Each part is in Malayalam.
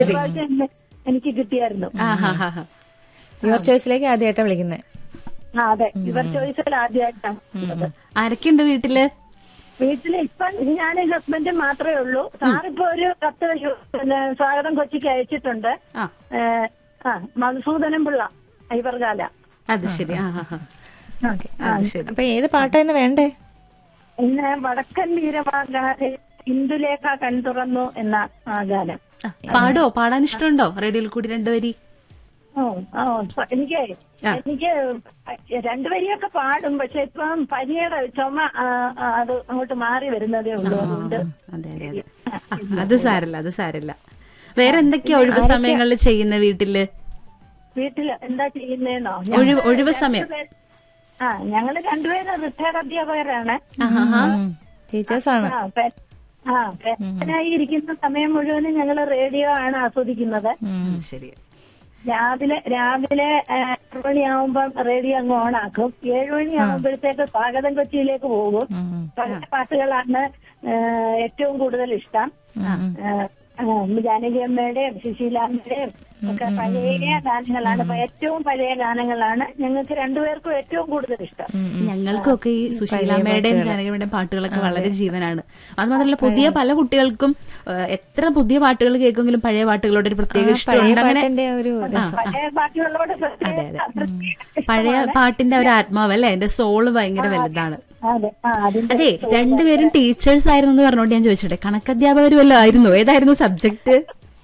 പ്രാവശ്യം എന്നെ എനിക്ക് കിട്ടിയായിരുന്നു ആ ഹാ ഹാ ഹാ യുവർ ചോയ്സിലേക്ക് ആദ്യമായിട്ടാണ് വിളിക്കുന്നത് ആ അതെ ഇവർ ചോയ്സിൽ ആദ്യമായിട്ടാണ് ആരൊക്കെയുണ്ട് വീട്ടില് വീട്ടില് ഇപ്പൊ ഞാൻ ഹസ്ബൻഡും മാത്രമേ ഉള്ളൂ സാറിപ്പോ ഒരു കത്ത് യു- പിന്നെ സ്വാഗതം കൊച്ചിക്ക് അയച്ചിട്ടുണ്ട് ആ ഏ, ആ മധുസൂദനം പിള്ള ഐവർകാല അത് ശരി ആ ഹാ ഹാ ആ, ആ. അത് ശരി അപ്പൊ ഏത് പാട്ടായിരുന്നു വേണ്ടേ പിന്നെ വടക്കൻ വീരമാക ഇന്ദുലേഖ കൺതുറന്നു എന്ന ആ ഗാനം ആ, പാടോ പാടാൻ ഇഷ്ടമുണ്ടോ റേഡിയോയിൽ കൂടി രണ്ടുപേരി ഓ ഓ ഇപ്പൊ എനിക്ക് എനിക്ക് രണ്ടുപേരെയൊക്കെ പാടും പക്ഷെ ഇപ്പം പനിയുടെ ചുമ ആ, ആ, അത് അങ്ങോട്ട് മാറി വരുന്നതേ ഉള്ളൂ അതുകൊണ്ട് അതെ അതെ അതെ അത് സാരല്ല അത് സാരല്ല വേറെ എന്തൊക്കെയാ ഒഴിവ് സമയങ്ങളിൽ ചെയ്യുന്ന വീട്ടില് വീട്ടില് എന്താ ചെയ്യുന്നേന്നോ ഒഴിവ് ഒഴിവ് സമയം ആ ഞങ്ങള് രണ്ടുപേരും റിട്ടയർഡ് അധ്യാപകരാണ് ടീച്ചേഴ്സാണ് ആ പെ- ആ പെൻഷനായി ഇരിക്കുന്ന സമയം മുഴുവനും ഞങ്ങള് റേഡിയോ ആണ് ആസ്വദിക്കുന്നത് ശരി രാവിലെ രാവിലെ ആ, ആറ് മണിയാവുമ്പം റേഡിയോ അങ്ങ് ഓണാക്കും ഏഴു മണിയാവുമ്പോഴത്തേക്ക് സ്വാഗതം കൊച്ചിയിലേക്ക് പോകും പല പാട്ടുകളാണ് ആ, ഏറ്റവും കൂടുതൽ ഇഷ്ടം ആ, ആ, ജാനകി അമ്മയുടെയും സുശീലാമ്മയുടെയും ഒക്കെ പഴയ ഗാനങ്ങളാണ് ഇപ്പൊ ഏറ്റവും പഴയ ഗാനങ്ങളാണ് ഞങ്ങൾക്ക് രണ്ടുപേർക്കും ഏറ്റവും കൂടുതൽ ഇഷ്ടം ഞങ്ങൾക്കൊക്കെ ഈ സുശീലാമ്മയുടെയും ജാനകിയുടെയും പാട്ടുകളൊക്കെ വളരെ ജീവനാണ് അത് മാത്രമല്ല പുതിയ പല കുട്ടികൾക്കും ആ, എത്ര പുതിയ പാട്ടുകൾ കേൾക്കുമെങ്കിലും പഴയ പാട്ടുകളോട് ഒരു പ്രത്യേക പഴയ ഇഷ്ടമുണ്ട് അങ്ങനെ പാട്ടിന്റെ ഒരു രസം പഴയ പാട്ടുകളോട് പ്രത്യേക പ്രത്യേക പഴയ പാട്ടിന്റെ ഒരു ആത്മാവ് അല്ലെ അതിന്റെ സോള് ഭയങ്കര വലുതാണ് അതെ ആ അതിന്റെ അതെ രണ്ടുപേരും ടീച്ചേഴ്സ് ആയിരുന്നു എന്ന് പറഞ്ഞോണ്ട് ഞാൻ ചോദിച്ചോട്ടെ കണക്കധ്യാപകരും വല്ലതും ആയിരുന്നു ഏതായിരുന്നു സബ്ജക്ട്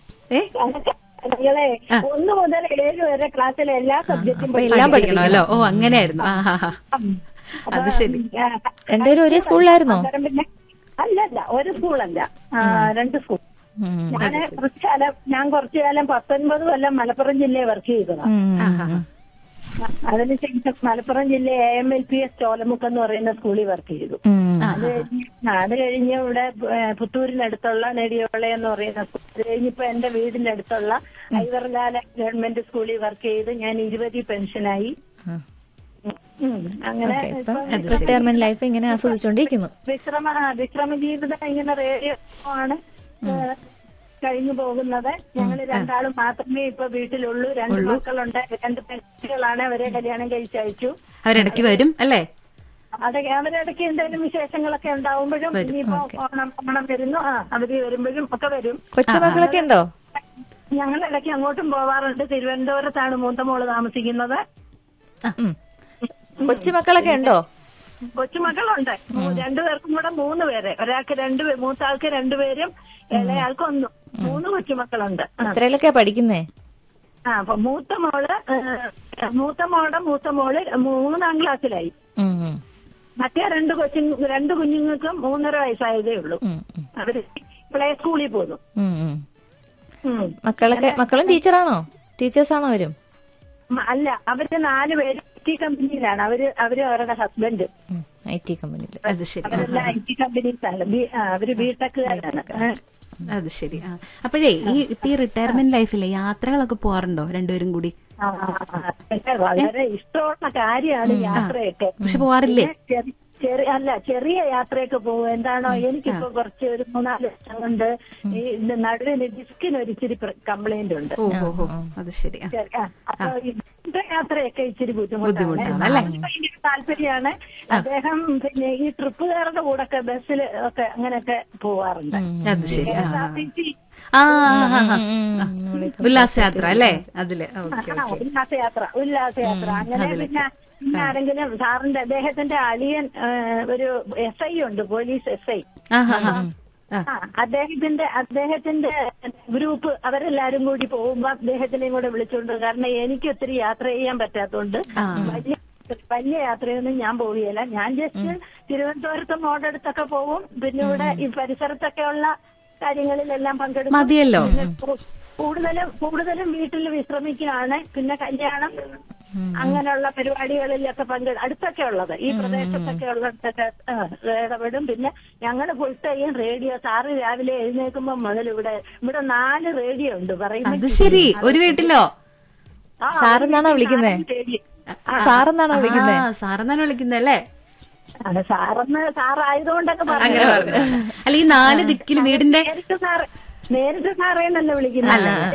ഏ ഞങ്ങളെ ഒന്ന് മുതൽ ഏഴ് വരെ ക്ലാസ്സിലെ എല്ലാ സബ്ജക്റ്റും എല്ലാം പഠിക്കണമല്ലോ ഓ അങ്ങനെയായിരുന്നു ആ ഹാ ഹാ അത് ശരി രണ്ടുപേരും ഒരേ സ്കൂളിലായിരുന്നോ പിന്നെ അല്ലല്ല ഒരു സ്കൂളല്ല ആ, രണ്ട് സ്കൂൾ ഉം. ഞാൻ കുറച്ച് കാലം ഞാൻ കുറച്ചു കാലം പത്തൊൻപത് കൊല്ലം മലപ്പുറം ജില്ലയിൽ വർക്ക് ചെയ്തതാണ് ഉം. ആ ഹാ ഹാ അതിനുശേഷം മലപ്പുറം ജില്ല A M L P S Cholamukku എന്ന് പറയുന്ന സ്കൂളിൽ വർക്ക് ചെയ്തു ഉം. അത് കഴിഞ്ഞ് ആ, അത് കഴിഞ്ഞ് ഇവിടെ ഏ, പുത്തൂരിനടുത്തുള്ള നെടിയോള എന്ന് പറയുന്ന സ്കൂൾ അത് കഴിഞ്ഞിപ്പോ എന്റെ വീടിന്റെ അടുത്തുള്ള ഐവർകാല ഗവൺമെന്റ് സ്കൂളിൽ വർക്ക് ചെയ്ത് ഞാൻ ഇരുപതി പെൻഷനായി ആ. ഉം. അങ്ങനെ ഓക്കെ ഇപ്പൊ ഇപ്പം റിട്ടയർമെന്റ് ലൈഫ് ഇങ്ങനെ ആസ്വദിച്ചുകൊണ്ടിരിക്കുന്നു വിശ്രമ ആ, വിശ്രമ ജീവിതം ഇങ്ങനെ റേഡിയോ ആണ് ഏ, കഴിഞ്ഞു പോകുന്നത് ഞങ്ങൾ രണ്ടാളും മാത്രമേ ഇപ്പൊ വീട്ടിലുള്ളൂ രണ്ട് മക്കളുണ്ട് രണ്ട് പെൺകുട്ടികളാണ് അവരെ കല്യാണം കഴിച്ചയച്ചു അവരിടയ്ക്ക് വരും അല്ലേ അത് അവരിടയ്ക്ക് എന്തെങ്കിലും വിശേഷങ്ങളൊക്കെ ഉണ്ടാവുമ്പോഴും ഇനിയിപ്പോ ഓണം ഓണം വരുന്നു ആ അവധി വരുമ്പോഴും ഒക്കെ വരും കൊച്ചുമക്കളൊക്കെ ഉണ്ടോ ഞങ്ങൾ ഇടയ്ക്ക് അങ്ങോട്ടും പോവാറുണ്ട് തിരുവനന്തപുരത്താണ് മൂത്ത മോള് താമസിക്കുന്നത് ഉം. കൊച്ചുമക്കളൊക്കെ ഉണ്ടോ കൊച്ചുമക്കളുണ്ട് മൂ- രണ്ടുപേർക്കും കൂടെ മൂന്ന് പേര് ഒരാൾക്ക് രണ്ട് പേ- മൂത്ത ആൾക്ക് രണ്ടുപേരും ഇളയാൾക്ക് ഒന്നും മൂന്ന് കൊച്ചുമക്കളുണ്ട് ആ. എത്രയിലൊക്കെയാ പഠിക്കുന്നേ ആ അപ്പൊ മൂത്ത മോള് ഏ, മൂത്ത മോളുടെ മൂത്ത മോള് മൂന്നാം ക്ലാസ്സിലായി ഉം, ഉം, മറ്റേ രണ്ട് കൊച്ചു രണ്ട് കുഞ്ഞുങ്ങൾക്കും മൂന്നര വയസ്സായതേ ഉള്ളൂ ഉം, ഉം, അവര് പ്ലേ സ്കൂളിൽ പോകുന്നു ഉം, ഉം. ഉം. മക്കളൊക്കെ മക്കളും ടീച്ചറാണോ ടീച്ചേഴ്സാണോ അവരും മ- അല്ല അവര് നാല് പേര് ഐ ടി കമ്പനിയിലാണ് അവര് അവര് അവരുടെ ഹസ്ബൻഡ് ഐ ടി കമ്പനിയിൽ അത് ശരി അവരെല്ലാം ഐ ടി കമ്പനീസാണ് ബി- ആ, അവര് ബിടെക്കുകാരാണ് അത് ശരി ആ അപ്പോഴേ ഈ ഇപ്പൊ ഈ റിട്ടയർമെന്റ് ലൈഫിലെ യാത്രകളൊക്കെ പോവാറുണ്ടോ രണ്ടുപേരും കൂടി ആ, ആ, ആ. പക്ഷെ വളരെ ഇഷ്ടമുള്ള കാര്യമാണ് യാത്രയൊക്കെ പക്ഷെ പോവാറില്ലേ പിന്നെ ചെറി- ചെറിയ അല്ല ചെറിയ യാത്രയൊക്കെ പോകും എന്താണോ എനിക്കിപ്പോ കുറച്ച് ഒരു മൂന്നാല് വർഷം കൊണ്ട് ഈ ഇത് നടുവിന് ഡിസ്കിന് ഒരു ഇച്ചിരി കംപ്ലൈന്റ് ഉണ്ട് ഓ ഓ ഓ അത് ശരി ആ ശരി, ആ, അപ്പൊ ഇങ്ങനത്തെ യാത്രയൊക്കെ ഇച്ചിരി ബുദ്ധിമുട്ടാണ്, ബുദ്ധിമുട്ടാണ് അല്ലേ? അതിന് ഭയങ്കര താല്പര്യമാണ് അദ്ദേഹം പിന്നെ ഈ ട്രിപ്പുകാരുടെ കൂടെ ഒക്കെ ബസ്സിൽ ഒക്കെ അങ്ങനെയൊക്കെ പോവാറുണ്ട് അത് ശരി ആ KSRTC ആ ആ, ആ, ആ. ഉല്ലാസയാത്ര അല്ലേ അതില് ഓക്കെ ആ, ഉല്ലാസയാത്ര ഉല്ലാസയാത്ര അങ്ങനെ പിന്നെ പിന്നെ ആരെങ്കിലും സാറിന്റെ അദ്ദേഹത്തിന്റെ അളിയൻ ഏ, ഒരു എസ് ഐ ഉണ്ട് പോലീസ് എസ് ഐ ആ ഹാ ഹാ ആ ആ അദ്ദേഹത്തിന്റെ അദ്ദേഹത്തിന്റെ ഗ്രൂപ്പ് അവരെല്ലാരും കൂടി പോകുമ്പോ അദ്ദേഹത്തിനെയും കൂടെ വിളിച്ചോണ്ട് വരും. കാരണം എനിക്ക് ഒത്തിരി യാത്ര ചെയ്യാൻ പറ്റാത്തോണ്ട് വലിയ വലിയ യാത്രയൊന്നും ഞാൻ പോവുകയില്ല ഞാൻ ജസ്റ്റ് തിരുവനന്തപുരത്ത് മോടടുത്തൊക്കെ പോവും പിന്നെ ഇവിടെ ഈ പരിസരത്തൊക്കെ ഉള്ള കാര്യങ്ങളിലെല്ലാം പങ്കെടുക്കും മതിയല്ലോ പിന്നെ കൂ- കൂടുതലും കൂടുതലും വീട്ടിൽ വിശ്രമിക്കുകയാണ് പിന്നെ കല്യാണം അങ്ങനെയുള്ള പരിപാടികളിലൊക്കെ പങ്കെടു അടുത്തൊക്കെ ഉള്ളത് ഈ പ്രദേശത്തൊക്കെ ഉള്ളിടത്തൊക്കെ ആ, ഇടപെടും പിന്നെ ഞങ്ങൾ ഫുൾ ടൈം റേഡിയോ സാറ് രാവിലെ എഴുന്നേൽക്കുമ്പോ മുതൽ ഇവിടെ ഇവിടെ നാല് റേഡിയോ ഉണ്ട് പറയുന്നത് അത് ശരി ഒരു വീട്ടിലോ ആ, സാറെന്നാണോ ഒരു വിളിക്കുന്നേ? നാല് radio. സാറെന്നാണോ വിളിക്കുന്നേ ആ സാറെന്നാണ് വിളിക്കുന്നത് അല്ലേ അത് സാറെന്ന് സാറായതുകൊണ്ടൊക്കെ അങ്ങനെ പറഞ്ഞു അല്ല ഈ നാല് ദിക്കിലും വീടിന്റെ നേരിട്ട് സാറ് നേരിട്ട് സാറേന്നല്ല വിളിക്കുന്നത്